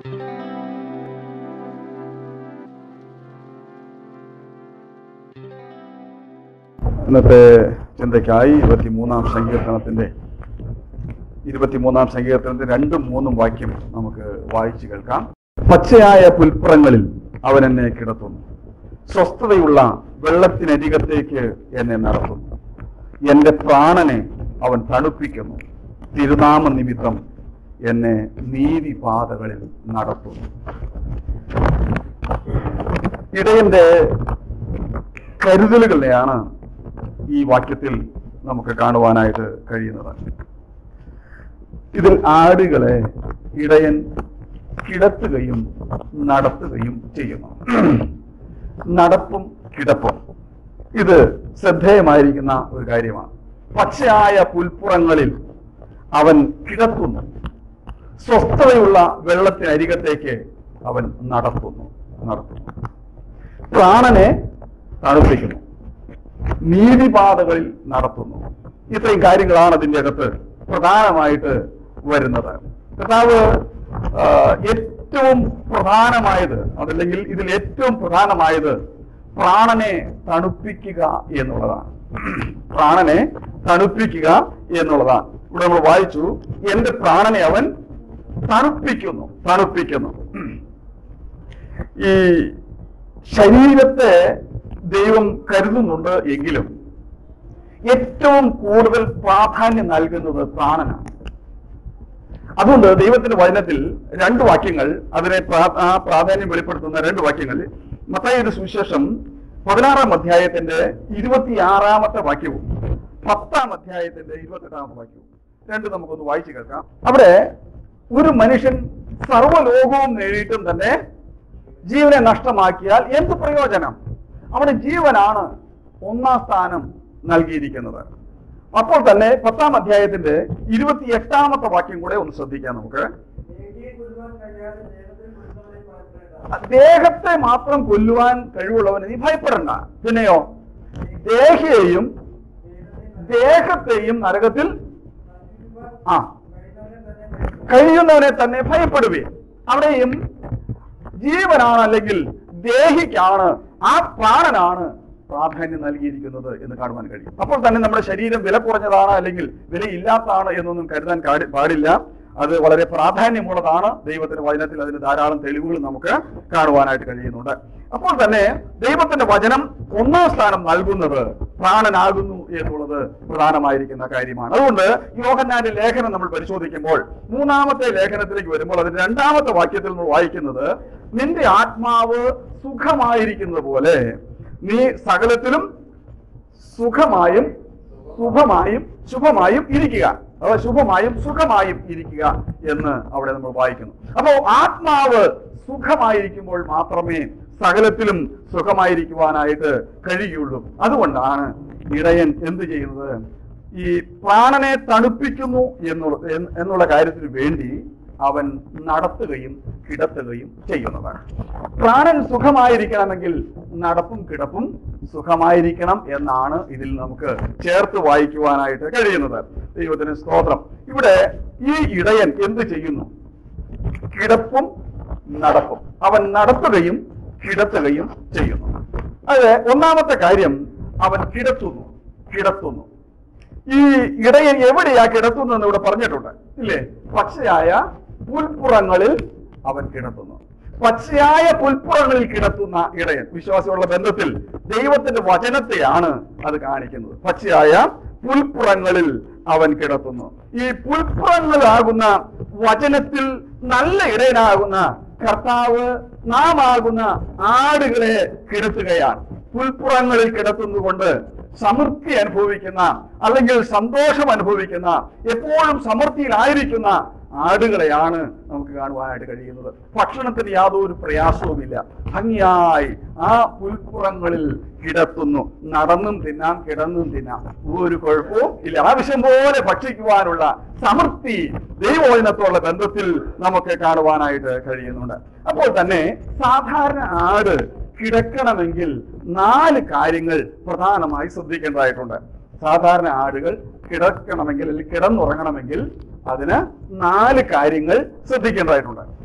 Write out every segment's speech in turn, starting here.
ഇന്നത്തെ ചിന്തയ്ക്കായി ഇരുപത്തിമൂന്നാം സങ്കീർത്തനത്തിന്റെ ഇരുപത്തിമൂന്നാം സങ്കീർത്തനത്തിന്റെ രണ്ടും മൂന്നും വാക്യം നമുക്ക് വായിച്ചു കേൾക്കാം പച്ചയായ പുൽപ്പുറങ്ങളിൽ അവൻ എന്നെ കിടത്തുന്നു സ്വസ്ഥതയുള്ള വെള്ളത്തിനരികത്തേക്ക് എന്നെ നടത്തുന്നു എന്റെ പ്രാണനെ അവൻ തണുപ്പിക്കുന്നു തിരുനാമ നിമിത്തം എന്നെ നീതിപാതകളിൽ നടത്തുന്നു ഇടയന്റെ കരുതലുകളെയാണ് ഈ വാക്യത്തിൽ നമുക്ക് കാണുവാനായിട്ട് കഴിയുന്നത് ഇതിൽ ആടുകളെ ഇടയൻ കിടത്തുകയും നടത്തുകയും ചെയ്യുന്നു നടപ്പും കിടപ്പും ഇത് ശ്രദ്ധേയമായിരിക്കുന്ന ഒരു കാര്യമാണ് പച്ചയായ പുൽപ്പുറങ്ങളിൽ അവൻ കിടത്തുന്നു സ്വസ്ഥതയുള്ള വെള്ളത്തിനരികത്തേക്ക് അവൻ നടത്തുന്നു നടത്തുന്നു പ്രാണനെ തണുപ്പിക്കുന്നു നീതിപാതകളിൽ നടത്തുന്നു ഇത്രയും കാര്യങ്ങളാണ് അതിന്റെ അകത്ത് പ്രധാനമായിട്ട് വരുന്നത് കർത്താവ് ആ, ഏറ്റവും പ്രധാനമായത് അതല്ലെങ്കിൽ ഇതിൽ ഏറ്റവും പ്രധാനമായത് പ്രാണനെ തണുപ്പിക്കുക എന്നുള്ളതാണ് പ്രാണനെ തണുപ്പിക്കുക എന്നുള്ളതാണ് ഇവിടെ നമ്മൾ വായിച്ചു എന്റെ പ്രാണനെ അവൻ തണുപ്പിക്കുന്നു തണുപ്പിക്കുന്നു ഈ ശരീരത്തെ ദൈവം കരുതുന്നുണ്ട് എങ്കിലും ഏറ്റവും കൂടുതൽ പ്രാധാന്യം നൽകുന്നത് പ്രാണനാണ് അതുകൊണ്ട് ദൈവത്തിന്റെ വചനത്തിൽ രണ്ട് വാക്യങ്ങൾ അതിനെ പ്രാ- ആ പ്രാധാന്യം വെളിപ്പെടുത്തുന്ന രണ്ട് വാക്യങ്ങൾ മത്തായിയുടെ സുവിശേഷം പതിനാറാം അധ്യായത്തിന്റെ ഇരുപത്തിയാറാമത്തെ വാക്യവും പത്താം അധ്യായത്തിന്റെ ഇരുപത്തെട്ടാമത്തെ വാക്യവും രണ്ട് നമുക്കൊന്ന് വായിച്ചു കേൾക്കാം അവിടെ ഒരു മനുഷ്യൻ സർവ്വലോകവും നേടിയിട്ടും തന്നെ ജീവനെ നഷ്ടമാക്കിയാൽ എന്ത് പ്രയോജനം അവിടെ ജീവനാണ് ഒന്നാം സ്ഥാനം നൽകിയിരിക്കുന്നത് അപ്പോൾ തന്നെ പത്താം അധ്യായത്തിന്റെ ഇരുപത്തി എട്ടാമത്തെ വാക്യം കൂടെ ഒന്ന് ശ്രദ്ധിക്കാം നമുക്ക് ദേഹത്തെ മാത്രം കൊല്ലുവാൻ കഴിവുള്ളവന് നീ ഭയപ്പെടണ്ട പിന്നെയോ ദേഹിയെയും ദേഹത്തെയും നരകത്തിൽ ആ കഴിയുന്നവനെ തന്നെ ഭയപ്പെടുവേ അവിടെയും ജീവനാണ് അല്ലെങ്കിൽ ദേഹിക്കാണ് ആ പ്രാണനാണ് പ്രാധാന്യം നൽകിയിരിക്കുന്നത് എന്ന് കാണുവാൻ കഴിയും അപ്പോൾ തന്നെ നമ്മുടെ ശരീരം വില കുറഞ്ഞതാണ് അല്ലെങ്കിൽ വിലയില്ലാത്തതാണ് എന്നൊന്നും കരുതാൻ കാടി- പാടില്ല അത് വളരെ പ്രാധാന്യമുള്ളതാണ് ദൈവത്തിന്റെ വചനത്തിൽ അതിന് ധാരാളം തെളിവുകൾ നമുക്ക് കാണുവാനായിട്ട് കഴിയുന്നുണ്ട് അപ്പോൾ തന്നെ ദൈവത്തിന്റെ വചനം ഒന്നാം സ്ഥാനം നൽകുന്നത് പ്രാണനാകുന്നു എന്നുള്ളത് പ്രധാനമായിരിക്കുന്ന കാര്യമാണ് അതുകൊണ്ട് യോഹന്നാന്റെ ലേഖനം നമ്മൾ പരിശോധിക്കുമ്പോൾ മൂന്നാമത്തെ ലേഖനത്തിലേക്ക് വരുമ്പോൾ അതിന്റെ രണ്ടാമത്തെ വാക്യത്തിൽ നമ്മൾ വായിക്കുന്നത് നിന്റെ ആത്മാവ് സുഖമായിരിക്കുന്നത് പോലെ നീ സകലത്തിലും സുഖമായും ശുഭമായും ശുഭമായും ഇരിക്കുക അഥവാ ശുഭമായും സുഖമായും ഇരിക്കുക എന്ന് അവിടെ നമ്മൾ വായിക്കുന്നു അപ്പോൾ ആത്മാവ് സുഖമായിരിക്കുമ്പോൾ മാത്രമേ സകലത്തിലും സുഖമായിരിക്കുവാനായിട്ട് കഴിയുള്ളൂ അതുകൊണ്ടാണ് ഇടയൻ എന്ത് ചെയ്യുന്നത് ഈ പ്രാണനെ തണുപ്പിക്കുന്നു എന്നുള്ള എന്ന് എന്നുള്ള കാര്യത്തിന് വേണ്ടി അവൻ നടത്തുകയും കിടത്തുകയും ചെയ്യുന്നതാണ് പ്രാണൻ സുഖമായിരിക്കണമെങ്കിൽ നടപ്പും കിടപ്പും സുഖമായിരിക്കണം എന്നാണ് ഇതിൽ നമുക്ക് ചേർത്ത് വായിക്കുവാനായിട്ട് കഴിയുന്നത് ദൈവത്തിന് സ്തോത്രം ഇവിടെ ഈ ഇടയൻ എന്ത് ചെയ്യുന്നു കിടപ്പും നടപ്പും അവൻ നടത്തുകയും കിടത്തുകയും ചെയ്യുന്നു അത് ഒന്നാമത്തെ കാര്യം അവൻ കിടത്തുന്നു കിടത്തുന്നു ഈ ഇടയൻ എവിടെയാ കിടത്തുന്നതെന്ന് ഇവിടെ പറഞ്ഞിട്ടുണ്ട് ഇല്ലേ പച്ചയായ പുൽപ്പുറങ്ങളിൽ അവൻ കിടത്തുന്നു പച്ചയായ പുൽപ്പുറങ്ങളിൽ കിടത്തുന്ന ഇടയൻ വിശ്വാസമുള്ള ബന്ധത്തിൽ ദൈവത്തിന്റെ വചനത്തെയാണ് അത് കാണിക്കുന്നത് പച്ചയായ പുൽപ്പുറങ്ങളിൽ അവൻ കിടത്തുന്നു ഈ പുൽപ്പുറങ്ങളാകുന്ന വചനത്തിൽ നല്ല ഇടയനാകുന്ന കർത്താവ് നാം ആകുന്ന ആടുകളെ കിടത്തുകയാണ് പുൽപ്പുറങ്ങളിൽ കിടത്തുന്നുകൊണ്ട് സമൃദ്ധി അനുഭവിക്കുന്ന അല്ലെങ്കിൽ സന്തോഷം അനുഭവിക്കുന്ന എപ്പോഴും സമൃദ്ധിയിലായിരിക്കുന്ന ആടുകളെയാണ് നമുക്ക് കാണുവാനായിട്ട് കഴിയുന്നത് ഭക്ഷണത്തിന് യാതൊരു പ്രയാസവുമില്ല ഭംഗിയായി ആ പുൽപ്പുറങ്ങളിൽ കിടത്തുന്നു നടന്നും തിന്നാം കിടന്നും തിന്നാം ഒരു കുഴപ്പവും ഇല്ല ആവശ്യം പോലെ ഭക്ഷിക്കുവാനുള്ള സമൃദ്ധി ദൈവവചനത്തോടുള്ള ബന്ധത്തിൽ നമുക്ക് കാണുവാനായിട്ട് കഴിയുന്നുണ്ട് അപ്പോൾ തന്നെ സാധാരണ ആട് കിടക്കണമെങ്കിൽ നാല് കാര്യങ്ങൾ പ്രധാനമായി ശ്രദ്ധിക്കേണ്ടതായിട്ടുണ്ട് സാധാരണ ആടുകൾ കിടക്കണമെങ്കിൽ അല്ലെങ്കിൽ കിടന്നുറങ്ങണമെങ്കിൽ അതിന് നാല് കാര്യങ്ങൾ ശ്രദ്ധിക്കേണ്ടതായിട്ടുണ്ട്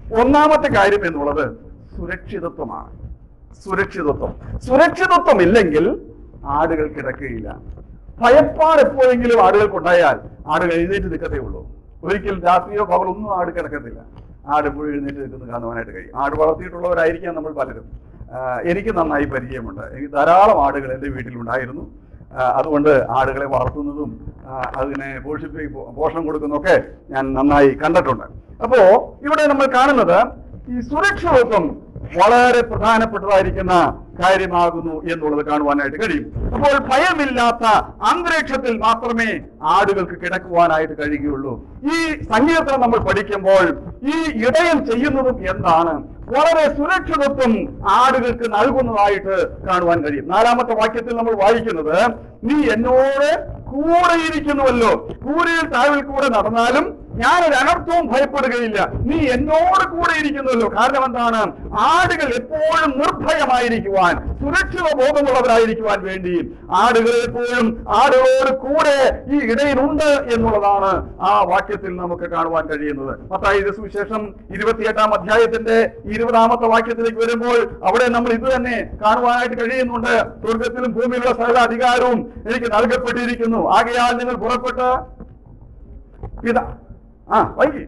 ഒന്നാമത്തെ കാര്യം എന്നുള്ളത് സുരക്ഷിതത്വമാണ് സുരക്ഷിതത്വം സുരക്ഷിതത്വം ഇല്ലെങ്കിൽ ആടുകൾ കിടക്കുകയില്ല ഭയപ്പാട് എപ്പോഴെങ്കിലും ആടുകൾക്കുണ്ടായാൽ ആടുകൾ എഴുന്നേറ്റ് നിൽക്കത്തേ ഉള്ളൂ ഒരിക്കലും രാത്രിയോ പകലൊന്നും ആട് കിടക്കത്തില്ല ആട് എപ്പോഴും എഴുന്നേറ്റ് നിൽക്കുന്നത് കാണുവാനായിട്ട് കഴിയും ആട് വളർത്തിയിട്ടുള്ളവരായിരിക്കാം നമ്മൾ പലരും ആ, എനിക്ക് നന്നായി പരിചയമുണ്ട് എനിക്ക് ധാരാളം ആടുകൾ എൻ്റെ വീട്ടിലുണ്ടായിരുന്നു ആ, അതുകൊണ്ട് ആടുകളെ വളർത്തുന്നതും ആ, അതിനെ പോഷിപ്പി പോഷണം കൊടുക്കുന്നതൊക്കെ ഞാൻ നന്നായി കണ്ടിട്ടുണ്ട് അപ്പോ ഇവിടെ നമ്മൾ കാണുന്നത് ഈ സുരക്ഷിതത്വം വളരെ പ്രധാനപ്പെട്ടതായിരിക്കുന്ന കാര്യമാകുന്നു എന്നുള്ളത് കാണുവാനായിട്ട് കഴിയും അപ്പോൾ ഭയമില്ലാത്ത അന്തരീക്ഷത്തിൽ മാത്രമേ ആടുകൾക്ക് കിടക്കുവാനായിട്ട് കഴിയുകയുള്ളൂ ഈ സങ്കീർത്തനം നമ്മൾ പഠിക്കുമ്പോൾ ഈ ഇടയൻ ചെയ്യുന്നതും എന്താണ് വളരെ സുരക്ഷിതത്വം ആടുകൾക്ക് നൽകുന്നതായിട്ട് കാണുവാൻ കഴിയും നാലാമത്തെ വാക്യത്തിൽ നമ്മൾ വായിക്കുന്നത് നീ എന്നോട് കൂടെ ഇരിക്കുന്നുവല്ലോ കൂരയിൽ താഴിൽ കൂടെ നടന്നാലും ഞാനൊരു അനർത്ഥവും ഭയപ്പെടുകയില്ല നീ എന്നോട് കൂടെ ഇരിക്കുന്നുവല്ലോ കാരണം എന്താണ് ആടുകൾ എപ്പോഴും നിർഭയമായിരിക്കുവാൻ സുരക്ഷിത ബോധമുള്ളവരായിരിക്കുവാൻ വേണ്ടി ആടുകൾ എപ്പോഴും ആടുകളോട് കൂടെ ഈ ഇടയിലുണ്ട് എന്നുള്ളതാണ് ആ വാക്യത്തിൽ നമുക്ക് കാണുവാൻ കഴിയുന്നത് മത്തായി സുവിശേഷം ഇരുപത്തിയെട്ടാം അധ്യായത്തിന്റെ ഇരുപതാമത്തെ വാക്യത്തിലേക്ക് വരുമ്പോൾ അവിടെ നമ്മൾ ഇത് തന്നെ കാണുവാനായിട്ട് കഴിയുന്നുണ്ട് സ്വർഗത്തിലും ഭൂമിയിലുള്ള സകല അധികാരവും എനിക്ക് നൽകപ്പെട്ടിരിക്കുന്നു ആകയാൽ നിങ്ങൾ പുറപ്പെട്ട് പിതാ ആ വൈകി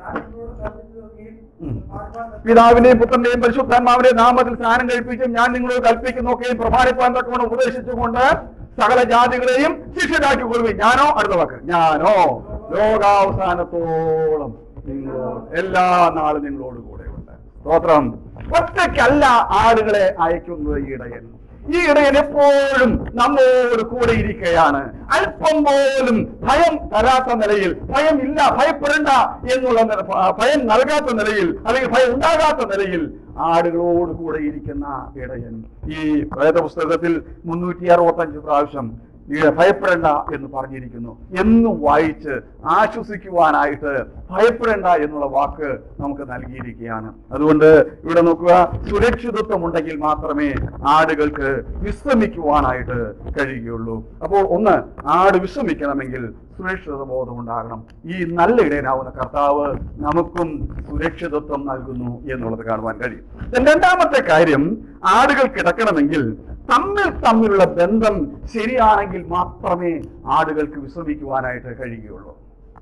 ഉം. പിതാവിന്റെയും പുത്രന്റെയും പരിശുദ്ധാത്മാവിന്റെയും നാമത്തിൽ സ്നാനം കഴിപ്പിച്ചും ഞാൻ നിങ്ങളോട് കൽപ്പിക്കുന്നൊക്കെയും പ്രമാണിപ്പാൻ തക്കവണ്ണം ഉപദേശിച്ചുകൊണ്ട് സകല ജാതികളെയും ശിഷ്യരാക്കി കൊള്ളുകയും ഞാനോ അടുത്ത വാക്ക് ഞാനോ ലോകാവസാനത്തോളം നിങ്ങളോട് എല്ലാ നാളും നിങ്ങളോട് കൂടെ ഉണ്ട് സ്തോത്രം ഒറ്റയ്ക്കല്ല ആടുകളെ അയക്കുന്നത് ഈ ഇടയൻ ഈ ഇടയൻ എപ്പോഴും നമ്മോട് കൂടെ ഇരിക്കുകയാണ് അല്പം പോലും ഭയം തരാത്ത നിലയിൽ ഭയം ഇല്ല ഭയപ്പെടേണ്ട എന്നുള്ള നില- ഭയം നൽകാത്ത നിലയിൽ അല്ലെങ്കിൽ ഭയം ഉണ്ടാകാത്ത നിലയിൽ ആടുകളോട് കൂടെ ഇരിക്കുന്ന ഇടയൻ ഈ വേദപുസ്തകത്തിൽ മുന്നൂറ്റി അറുപത്തഞ്ച് പ്രാവശ്യം ഈ ഭയപ്പെടേണ്ട എന്ന് പറഞ്ഞിരിക്കുന്നു എന്നും വായിച്ച് ആശ്വസിക്കുവാനായിട്ട് ഭയപ്പെടേണ്ട എന്നുള്ള വാക്ക് നമുക്ക് നൽകിയിരിക്കുകയാണ് അതുകൊണ്ട് ഇവിടെ നോക്കുക സുരക്ഷിതത്വം ഉണ്ടെങ്കിൽ മാത്രമേ ആടുകൾക്ക് വിശ്രമിക്കുവാനായിട്ട് കഴിയുകയുള്ളൂ അപ്പോൾ ഒന്ന് ആട് വിശ്രമിക്കണമെങ്കിൽ സുരക്ഷിത ബോധം ഉണ്ടാകണം ഈ നല്ല ഇടയനാവുന്ന കർത്താവ് നമുക്കും സുരക്ഷിതത്വം നൽകുന്നു എന്നുള്ളത് കാണുവാൻ കഴിയും രണ്ടാമത്തെ കാര്യം ആടുകൾ കിടക്കണമെങ്കിൽ തമ്മിൽ തമ്മിലുള്ള ബന്ധം ശരിയാണെങ്കിൽ മാത്രമേ ആടുകൾക്ക് വിശ്രമിക്കുവാനായിട്ട് കഴിയുകയുള്ളൂ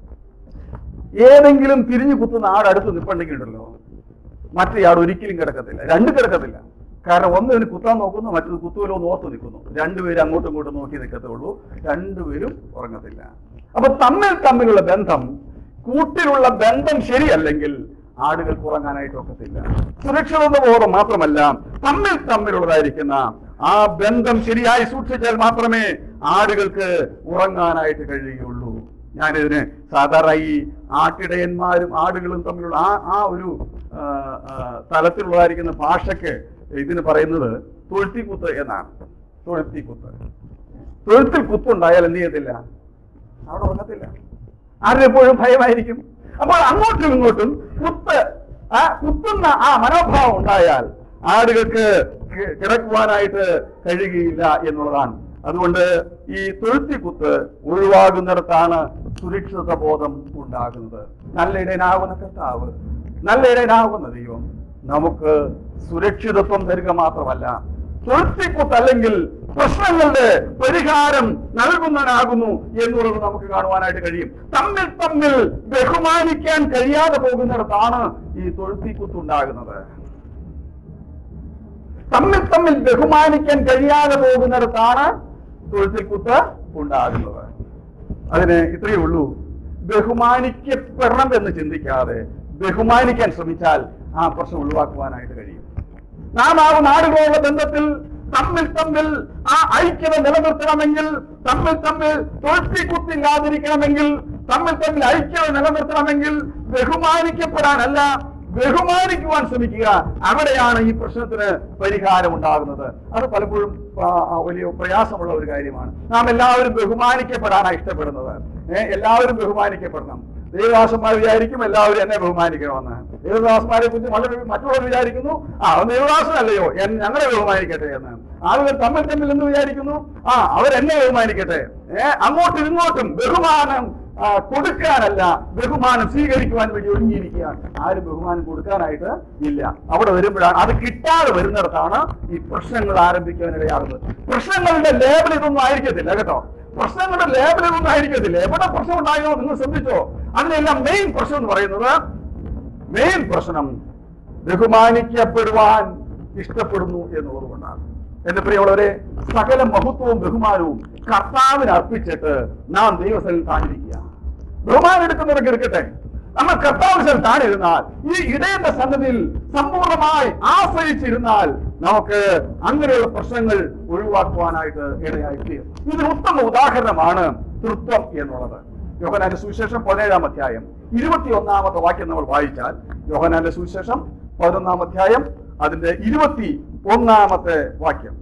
ഏതെങ്കിലും തിരിഞ്ഞു കുത്തുന്ന ആട് അടുത്ത് നിൽപ്പുണ്ടെങ്കിൽ ഉണ്ടല്ലോ മറ്റേ ആട് ഒരിക്കലും കിടക്കത്തില്ല രണ്ട് കിടക്കത്തില്ല കാരണം ഒന്ന് ഇതിന് കുത്താൻ നോക്കുന്നു മറ്റത് കുത്തുവല്ലോ എന്ന് ഓർത്ത് നിൽക്കുന്നു രണ്ടുപേരും അങ്ങോട്ടും ഇങ്ങോട്ടും നോക്കി നിൽക്കത്തുള്ളൂ രണ്ടുപേരും ഉറങ്ങത്തില്ല അപ്പൊ തമ്മിൽ തമ്മിലുള്ള ബന്ധം കൂട്ടിലുള്ള ബന്ധം ശരിയല്ലെങ്കിൽ ആടുകൾക്ക് ഉറങ്ങാനായിട്ട് ഒക്കത്തില്ല സുരക്ഷിത ബോധം മാത്രമല്ല തമ്മിൽ തമ്മിലുള്ളതായിരിക്കുന്ന ആ ബന്ധം ശരിയായി സൂക്ഷിച്ചാൽ മാത്രമേ ആടുകൾക്ക് ഉറങ്ങാനായിട്ട് കഴിയുകയുള്ളൂ ഞാനിതിന് സാധാരണ ഈ ആട്ടിടയന്മാരും ആടുകളും തമ്മിലുള്ള ആ ആ ഒരു ആ, ആ, തലത്തിലുള്ളതായിരിക്കുന്ന ഭാഷയ്ക്ക് ഇതിന് പറയുന്നത് തൊഴുത്തിക്കുത്ത് എന്നാണ് തൊഴുത്തിക്കുത്ത് തൊഴുത്തിൽ കുത്തുണ്ടായാൽ എന്ത് ചെയ്യത്തില്ല അവിടെ ഉറങ്ങത്തില്ല ആരെപ്പോഴും ഭയമായിരിക്കും അപ്പോൾ അങ്ങോട്ടും ഇങ്ങോട്ടും കുത്ത് ആ കുത്തുന്ന ആ മനോഭാവം ഉണ്ടായാൽ ആടുകൾക്ക് കി- കിടക്കുവാനായിട്ട് കഴിയുകയില്ല എന്നുള്ളതാണ് അതുകൊണ്ട് ഈ തൊഴുത്തി കുത്ത് ഒഴിവാകുന്നിടത്താണ് സുരക്ഷിത ബോധം ഉണ്ടാകുന്നത് നല്ല ഇടയനാകുന്ന കർത്താവ് നല്ല ഇടയനാകുന്ന ദൈവം നമുക്ക് സുരക്ഷിതത്വം തരിക മാത്രമല്ല തൊഴുത്തിക്കുത്ത് അല്ലെങ്കിൽ പ്രശ്നങ്ങളുടെ പരിഹാരം നൽകുന്നവനാകുന്നു എന്നുള്ളത് നമുക്ക് കാണുവാനായിട്ട് കഴിയും തമ്മിൽ തമ്മിൽ ബഹുമാനിക്കാൻ കഴിയാതെ പോകുന്നിടത്താണ് ഈ തൊഴുത്തിക്കുത്ത് ഉണ്ടാകുന്നത് തമ്മിൽ തമ്മിൽ ബഹുമാനിക്കാൻ കഴിയാതെ പോകുന്നിടത്താണ് തൊഴുത്തിക്കുത്ത് ഉണ്ടാകുന്നത് അതിന് ഇത്രയേ ഉള്ളൂ ബഹുമാനിക്കപ്പെടണം എന്ന് ചിന്തിക്കാതെ ബഹുമാനിക്കാൻ ശ്രമിച്ചാൽ ആ പ്രശ്നം ഒഴിവാക്കുവാനായിട്ട് കഴിയും നാം ആ നാടുകളുള്ള ബന്ധത്തിൽ തമ്മിൽ തമ്മിൽ ആ ഐക്യത നിലനിർത്തണമെങ്കിൽ തമ്മിൽ തമ്മിൽ തോൽപ്പിക്കുത്തില്ലാതിരിക്കണമെങ്കിൽ തമ്മിൽ തമ്മിൽ ഐക്യത നിലനിർത്തണമെങ്കിൽ ബഹുമാനിക്കപ്പെടാനല്ല ബഹുമാനിക്കുവാൻ ശ്രമിക്കുക അവിടെയാണ് ഈ പ്രശ്നത്തിന് പരിഹാരം ഉണ്ടാകുന്നത് അത് പലപ്പോഴും ആ, ആ, വലിയ പ്രയാസമുള്ള ഒരു കാര്യമാണ് നാം എല്ലാവരും ബഹുമാനിക്കപ്പെടാനാണ് ഇഷ്ടപ്പെടുന്നത് ഏഹ് എല്ലാവരും ബഹുമാനിക്കപ്പെടണം ദേവദാസന്മാർ വിചാരിക്കും എല്ലാവരും എന്നെ ബഹുമാനിക്കണമെന്ന് ദേവദാസന്മാരെ കുറിച്ച് വളരെ മറ്റുള്ളവർ വിചാരിക്കുന്നു ആ അവൻ ദേവദാസനല്ലയോ എൻ- ഞങ്ങളെ ബഹുമാനിക്കട്ടെ എന്ന് ആളുകൾ തമ്മിൽ തമ്മിൽ എന്ന് വിചാരിക്കുന്നു ആ അവരെന്നെ ബഹുമാനിക്കട്ടെ ഏ അങ്ങോട്ടും ഇങ്ങോട്ടും ബഹുമാനം ആ, കൊടുക്കാനല്ല ബഹുമാനം സ്വീകരിക്കുവാൻ വേണ്ടി ഒരുങ്ങിയിരിക്കുകയാണ് ആരും ബഹുമാനം കൊടുക്കാനായിട്ട് ഇല്ല അവിടെ വരുമ്പോഴാണ് അത് കിട്ടാതെ വരുന്നിടത്താണ് ഈ പ്രശ്നങ്ങൾ ആരംഭിക്കാനിടയാകുന്നത് പ്രശ്നങ്ങളുടെ ലേബൽ ഇതൊന്നും ആയിരിക്കത്തില്ല കേട്ടോ പ്രശ്നങ്ങളുടെ ലേബൽ ഇതൊന്നും ആയിരിക്കത്തില്ല എവിടെ പ്രശ്നം ഉണ്ടായോ നിങ്ങൾ ശ്രദ്ധിച്ചോ അതിനെല്ലാം മെയിൻ പ്രശ്നം എന്ന് പറയുന്നത് മെയിൻ പ്രശ്നം ബഹുമാനിക്കപ്പെടുവാൻ ഇഷ്ടപ്പെടുന്നു എന്നുള്ളത് കൊണ്ടാണ് എന്റെ പ്രിയമുള്ളവരെ സകല മഹത്വവും ബഹുമാനവും കർത്താവിന് അർപ്പിച്ചിട്ട് നാം ദൈവസ്ഥലിൽ താണിരിക്കുക ബഹുമാനം എടുക്കുന്നവർക്ക് എടുക്കട്ടെ നമ്മൾ കർത്താവിന് താണിരുന്നാൽ ഈ ഇടയന്റെ സന്നദ്ധിയിൽ സമ്പൂർണ്ണമായി ആശ്രയിച്ചിരുന്നാൽ നമുക്ക് അങ്ങനെയുള്ള പ്രശ്നങ്ങൾ ഒഴിവാക്കുവാനായിട്ട് ഇടയായി തീരും ഇതിന് ഉത്തമ ഉദാഹരണമാണ് തൃത്വം എന്നുള്ളത് യോഹനാന്റെ സുവിശേഷം പതിനേഴാം അധ്യായം ഇരുപത്തി ഒന്നാമത്തെ വാക്യം നമ്മൾ വായിച്ചാൽ യോഹനാന്റെ സുവിശേഷം പതിനൊന്നാം അധ്യായം അതിന്റെ ഇരുപത്തി ഒന്നാമത്തെ വാക്യം